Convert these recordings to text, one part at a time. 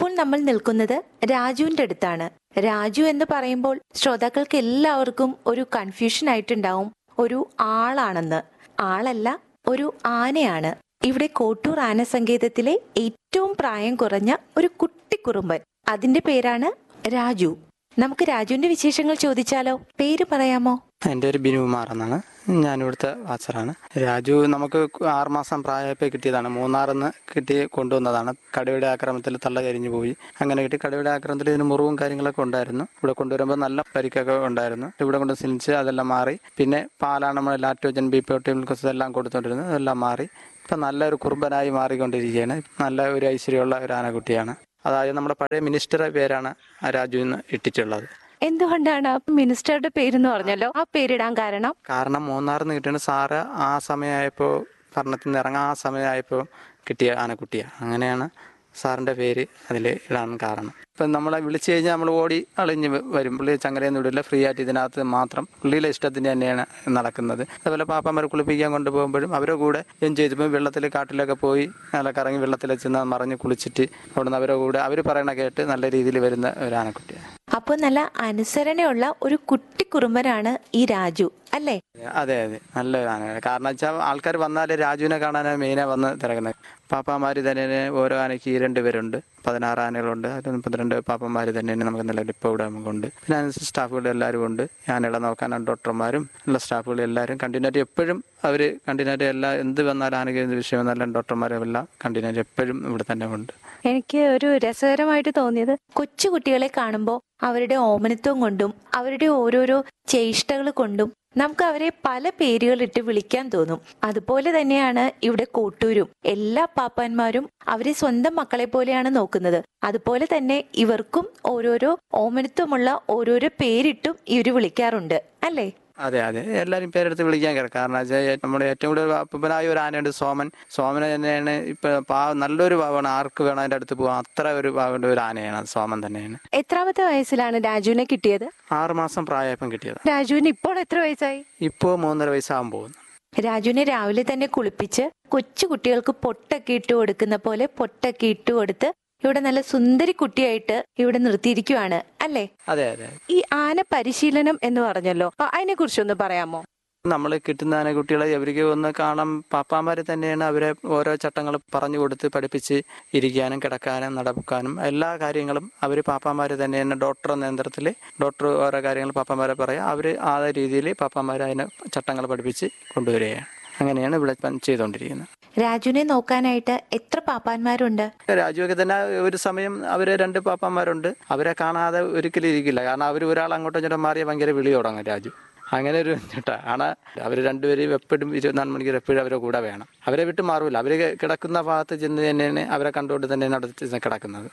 ഇപ്പോൾ നമ്മൾ നിൽക്കുന്നത് രാജുവിന്റെ അടുത്താണ് രാജു എന്ന് പറയുമ്പോൾ ശ്രോതാക്കൾക്ക് എല്ലാവർക്കും ഒരു കൺഫ്യൂഷൻ ആയിട്ടുണ്ടാവും ഒരു ആളാണെന്ന് ആളല്ല ഒരു ആനയാണ് ഇവിടെ കോട്ടൂർ ആന സങ്കേതത്തിലെ ഏറ്റവും പ്രായം കുറഞ്ഞ ഒരു കുട്ടിക്കുറുമ്പൻ അതിന്റെ പേരാണ് രാജു നമുക്ക് രാജുവിന്റെ വിശേഷങ്ങൾ ചോദിച്ചാലോ പേര് പറയാമോ എൻ്റെ പേര് ബിനുകുമാർ എന്നാണ് ഞാനിവിടുത്തെ വാച്ചറാണ് രാജു നമുക്ക് ആറുമാസം പ്രായമായപ്പോൾ കിട്ടിയതാണ് മൂന്നാറിൽ നിന്ന് കിട്ടി കൊണ്ടുവന്നതാണ് കടുവയുടെ ആക്രമണത്തിൽ തള്ള കരിഞ്ഞു പോയി അങ്ങനെ കിട്ടി കടുവയുടെ ആക്രമണത്തിൽ ഇതിന് മുറിവും കാര്യങ്ങളൊക്കെ ഉണ്ടായിരുന്നു ഇവിടെ കൊണ്ടുവരുമ്പോൾ നല്ല പരിക്കൊക്കെ ഉണ്ടായിരുന്നു ഇവിടെ കൊണ്ട് സിലിച്ച് അതെല്ലാം മാറി പിന്നെ പാലാണ് നമ്മൾ ലാക്ടോജൻ ബി പ്രോട്ടീൻ എല്ലാം കൊടുത്തോണ്ടിരുന്നത് അതെല്ലാം മാറി ഇപ്പം നല്ലൊരു കുറുമ്പനായി മാറിക്കൊണ്ടിരിക്കുകയാണ് നല്ല ഒരു ഐശ്വര്യമുള്ള ഒരു ആനക്കുട്ടിയാണ് അതായത് നമ്മുടെ പഴയ മിനിസ്റ്ററുടെ പേരാണ് ആ രാജു എന്ന് ഇട്ടിട്ടുള്ളത് എന്തുകൊണ്ടാണ് ആ മിനിസ്റ്ററുടെ പേരെന്ന് പറഞ്ഞല്ലോ ആ പേരിടാൻ കാരണം കാരണം മൂന്നാറിൽ നിന്ന് കിട്ടിയ സാറ് ആ സമയമായപ്പോൾ ഭരണത്തിൽ നിന്ന് ഇറങ്ങാൻ ആ സമയമായപ്പോൾ കിട്ടിയ ആനക്കുട്ടിയാണ് അങ്ങനെയാണ് സാറിൻ്റെ പേര് അതിൽ ഇടാൻ കാരണം ഇപ്പം നമ്മളെ വിളിച്ചു കഴിഞ്ഞാൽ നമ്മൾ ഓടി അളിഞ്ഞ് വ- വരും പുള്ളി ചങ്ങരയൊന്നും വിടില്ല ഫ്രീ ആയിട്ട് ഇതിനകത്ത് മാത്രം പുള്ളിയുടെ ഇഷ്ടത്തിന് തന്നെയാണ് നടക്കുന്നത് അതുപോലെ പാപ്പന്മാരെ കുളിപ്പിക്കാൻ കൊണ്ടുപോകുമ്പോഴും അവരുടെ കൂടെ എൻജോയ് ചെയ്തപ്പോൾ വെള്ളത്തിൽ കാട്ടിലൊക്കെ പോയി നല്ല കറങ്ങി വെള്ളത്തിൽ ചെന്ന് മറിഞ്ഞ് കുളിച്ചിട്ട് അവിടുന്ന് അവരുടെ കൂടെ അവർ പറയണ കേട്ട് നല്ല രീതിയിൽ വരുന്ന ഒരു ആനക്കുട്ടിയാണ് അപ്പോൾ നല്ല അനുസരണയുള്ള ഒരു കുട്ടിക്കുറുമ്പനാണ് ഈ രാജു അല്ലേ അതെ അതെ നല്ലൊരു ആനയാണ് കാരണം വെച്ചാൽ ആൾക്കാർ വന്നാൽ രാജുവിനെ കാണാനാണ് മെയിനാണ് വന്ന് തിരക്കുന്നത് പാപ്പാമാർ തന്നെ ഓരോ ആനയ്ക്ക് രണ്ട് പേരുണ്ട് പതിനാറ് ആനകളുണ്ട് അതിൽ മുപ്പത്തിരണ്ട് പാപ്പന്മാർ തന്നെയാണ് നമുക്ക് നിലവിൽ ഇപ്പോൾ ഇവിടെ നമുക്കുണ്ട് പിന്നെ അതിനനുസരിച്ച് സ്റ്റാഫുകൾ എല്ലാവരും ഉണ്ട് ആനകളെ നോക്കാനാണ് ഡോക്ടർമാരും ഉള്ള സ്റ്റാഫുകൾ എല്ലാവരും കണ്ടിന്യൂറ്റി എപ്പോഴും അവർ കണ്ടിന്യൂറ്റി എല്ലാ എന്ത് വന്നാലും ആനയ്ക്ക് എന്ത് വിഷയം വന്നാലും ഡോക്ടർമാരും എല്ലാം കണ്ടിന്യൂറ്റി എപ്പോഴും ഇവിടെ തന്നെ ഉണ്ട് എനിക്ക് ഒരു രസകരമായിട്ട് തോന്നിയത് കൊച്ചു കുട്ടികളെ കാണുമ്പോൾ അവരുടെ ഓമനത്വം കൊണ്ടും അവരുടെ ഓരോരോ ചേഷ്ടകൾ കൊണ്ടും നമുക്ക് അവരെ പല പേരുകളിട്ട് വിളിക്കാൻ തോന്നും അതുപോലെ തന്നെയാണ് ഇവിടെ കോട്ടൂരും എല്ലാ പാപ്പാന്മാരും അവരെ സ്വന്തം മക്കളെ പോലെയാണ് നോക്കുന്നത് അതുപോലെ തന്നെ ഇവർക്കും ഓരോരോ ഓമനത്വമുള്ള ഓരോരോ പേരിട്ടും ഇവര് വിളിക്കാറുണ്ട് അല്ലേ അതെ അതെ എല്ലാവരും പേരെടുത്ത് വിളിക്കാൻ കയറും കാരണം വെച്ചാൽ നമ്മുടെ ഏറ്റവും കൂടുതൽ അപ്പനായ ഒരു ആനയുണ്ട് സോമൻ സോമൻ തന്നെയാണ് ഇപ്പൊ പാവ നല്ലൊരു പാവമാണ് ആർക്ക് വേണം അതിന്റെ അടുത്ത് പോകാം അത്ര ഒരു പാവന്റെ ഒരു ആനയാണ് അത് സോമൻ തന്നെയാണ് എത്രാമത്തെ വയസ്സിലാണ് രാജുവിനെ കിട്ടിയത് ആറ് മാസം പ്രായപ്പം കിട്ടിയത് രാജുവിന് ഇപ്പോൾ എത്ര വയസ്സായി ഇപ്പോൾ മൂന്നര വയസ്സാകാൻ പോകുന്നു രാജുവിനെ രാവിലെ തന്നെ കുളിപ്പിച്ച് കൊച്ചു കുട്ടികൾക്ക് പൊട്ടൊക്കെ ഇട്ട് കൊടുക്കുന്ന പോലെ പൊട്ടൊക്കെ ഇട്ട് കൊടുത്ത് ഇവിടെ നല്ല സുന്ദരി കുട്ടിയായിട്ട് ഇവിടെ നിർത്തിയിരിക്കുവാണ് അല്ലേ അതെ അതെ ഈ ആന പരിശീലനം എന്ന് പറഞ്ഞല്ലോ അതിനെ കുറിച്ചൊന്ന് പറയാമോ നമ്മൾ കിട്ടുന്ന ആനക്കുട്ടികളെ അവർക്ക് ഒന്ന് കാണാൻ പാപ്പാമാര് തന്നെയാണ് അവരെ ഓരോ ചട്ടങ്ങൾ പറഞ്ഞു കൊടുത്ത് പഠിപ്പിച്ച് ഇരിക്കാനും കിടക്കാനും നടക്കാനും എല്ലാ കാര്യങ്ങളും അവർ പാപ്പാമാര് തന്നെയാണ് ഡോക്ടർ നേതൃത്വത്തിൽ ഡോക്ടർ ഓരോ കാര്യങ്ങൾ പാപ്പാമാരെ പറയാം അവർ ആ രീതിയിൽ പാപ്പാമാർ അതിനെ ചട്ടങ്ങൾ പഠിപ്പിച്ച് കൊണ്ടുവരികയാണ് അങ്ങനെയാണ് ഇവിടെ ഇപ്പം ചെയ്തുകൊണ്ടിരിക്കുന്നത് രാജുവിനെ നോക്കാനായിട്ട് എത്ര പാപ്പാന്മാരുണ്ട് രാജുവൊക്കെ തന്നെ ഒരു സമയം അവര് രണ്ട് പാപ്പന്മാരുണ്ട് അവരെ കാണാതെ ഒരിക്കലും ഇരിക്കില്ല കാരണം അവർ ഒരാൾ അങ്ങോട്ടും ഇങ്ങോട്ടും മാറിയ ഭയങ്കര വിളി തുടങ്ങും രാജു അങ്ങനെ ഒരു ചേട്ടാ ആണ് അവർ രണ്ടുപേരും എപ്പോഴും ഇരുപത്തിനാല് മണിക്കൂർ എപ്പോഴും അവരെ കൂടെ വേണം അവരെ വിട്ട് മാറൂല അവര് കിടക്കുന്ന ഭാഗത്ത് ചെന്ന് തന്നെയാണ് അവരെ കണ്ടുകൊണ്ട് തന്നെയാണ് അവിടെ ചെന്ന് കിടക്കുന്നത്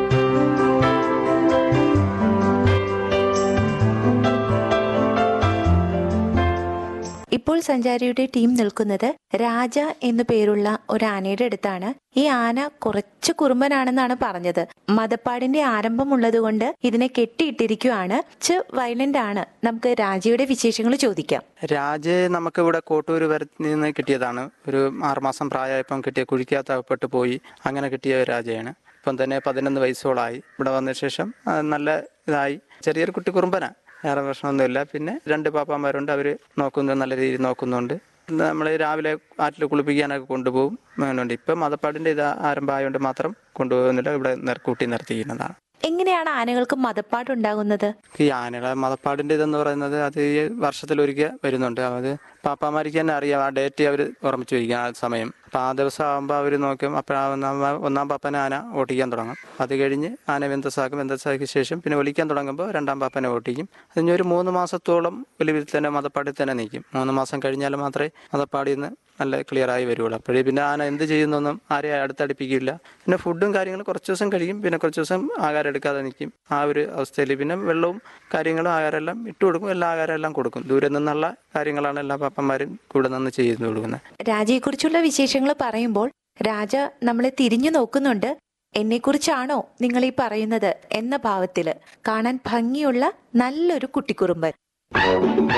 ഇപ്പോൾ സഞ്ചാരിയുടെ ടീം നിൽക്കുന്നത് രാജ എന്നു പേരുള്ള ഒരു ആനയുടെ അടുത്താണ് ഈ ആന കുറച്ച് കുറുമ്പനാണെന്നാണ് പറഞ്ഞത് മതപ്പാടിന്റെ ആരംഭമുള്ളതുകൊണ്ട് ഇതിനെ കെട്ടിയിട്ടിരിക്കുവാണ് കുറച്ച് വയലന്റ് ആണ് നമുക്ക് രാജയുടെ വിശേഷങ്ങൾ ചോദിക്കാം രാജ് നമുക്ക് ഇവിടെ കോട്ടൂർ വരെ നിന്ന് കിട്ടിയതാണ് ഒരു ആറുമാസം പ്രായമായപ്പം കിട്ടിയ കുഴിക്കകത്ത് അകപ്പെട്ട് പോയി അങ്ങനെ കിട്ടിയ ഒരു രാജയാണ് ഇപ്പം തന്നെ പതിനൊന്ന് വയസ്സോളായി ഇവിടെ വന്ന ശേഷം ആ, നല്ല ഇതായി ചെറിയൊരു കുട്ടി കുറുമ്പനാ വേറെ പ്രശ്നമൊന്നുമില്ല പിന്നെ രണ്ട് പാപ്പാന്മാരുണ്ട് അവർ നോക്കുന്നു നല്ല രീതിയിൽ നോക്കുന്നുണ്ട് നമ്മൾ രാവിലെ ആറ്റിൽ കുളിപ്പിക്കാനൊക്കെ കൊണ്ടുപോകും അങ്ങനെയുണ്ട് ഇപ്പം മതപ്പാടിൻ്റെ ഇത് ആരംഭമായതുകൊണ്ട് മാത്രം കൊണ്ടുപോകുന്നില്ല ഇവിടെ നിർ- കൂട്ടി നിർത്തിയിരിക്കുന്നതാണ് എങ്ങനെയാണ് ആനകൾക്ക് മതപ്പാടുണ്ടാകുന്നത് ഈ ആനകളെ മതപ്പാടിന്റെ ഇതെന്ന് പറയുന്നത് അത് ഈ വർഷത്തിലൊരിക്കൽ വരുന്നുണ്ട് അത് പാപ്പാമാർക്ക് തന്നെ അറിയാം ആ ഡേറ്റ് അവർ ഓർമ്മിച്ച് വയ്ക്കും ആ സമയം അപ്പൊ ആ ദിവസം ആകുമ്പോൾ അവർ നോക്കും അപ്പോൾ ഒന്നാം ഒന്നാം പാപ്പനെ ആന ഓട്ടിക്കാൻ തുടങ്ങും അത് കഴിഞ്ഞ് ആന വെന്തസാക്കും വെന്തസാക്കിയ ശേഷം പിന്നെ ഒലിക്കാൻ തുടങ്ങുമ്പോൾ രണ്ടാം പാപ്പനെ ഓട്ടിക്കും അതിന് ഒരു മൂന്ന് മാസത്തോളം ഒലിവിൽ തന്നെ മതപ്പാടിൽ തന്നെ നിൽക്കും മൂന്ന് മാസം കഴിഞ്ഞാൽ മാത്രമേ മതപ്പാടിൽ നിന്ന് നല്ല ക്ലിയർ ആയി വരുള്ളൂ അപ്പോഴേ പിന്നെ ആന എന്ത് ചെയ്യുന്നൊന്നും ആരെയും അടുത്തടുപ്പിക്കില്ല പിന്നെ ഫുഡും കാര്യങ്ങളും കുറച്ച് ദിവസം കഴിയും പിന്നെ കുറച്ച് ദിവസം ആഹാരം എടുക്കാതെ നിൽക്കും ആ ഒരു അവസ്ഥയിൽ പിന്നെ വെള്ളവും കാര്യങ്ങളും ആഹാരം എല്ലാം ഇട്ട് കൊടുക്കും എല്ലാ ആഹാരം എല്ലാം കൊടുക്കും ദൂരെ നിന്നുള്ള കാര്യങ്ങളാണ് എല്ലാ പാപ്പന്മാരും കൂടെ നിന്ന് ചെയ്തു കൊടുക്കുന്നത് രാജയെക്കുറിച്ചുള്ള വിശേഷങ്ങൾ പറയുമ്പോൾ രാജ നമ്മളെ തിരിഞ്ഞു നോക്കുന്നുണ്ട് എന്നെക്കുറിച്ചാണോ നിങ്ങൾ ഈ പറയുന്നത് എന്ന ഭാവത്തില് കാണാൻ ഭംഗിയുള്ള നല്ലൊരു കുട്ടിക്കുറുമ്പൻ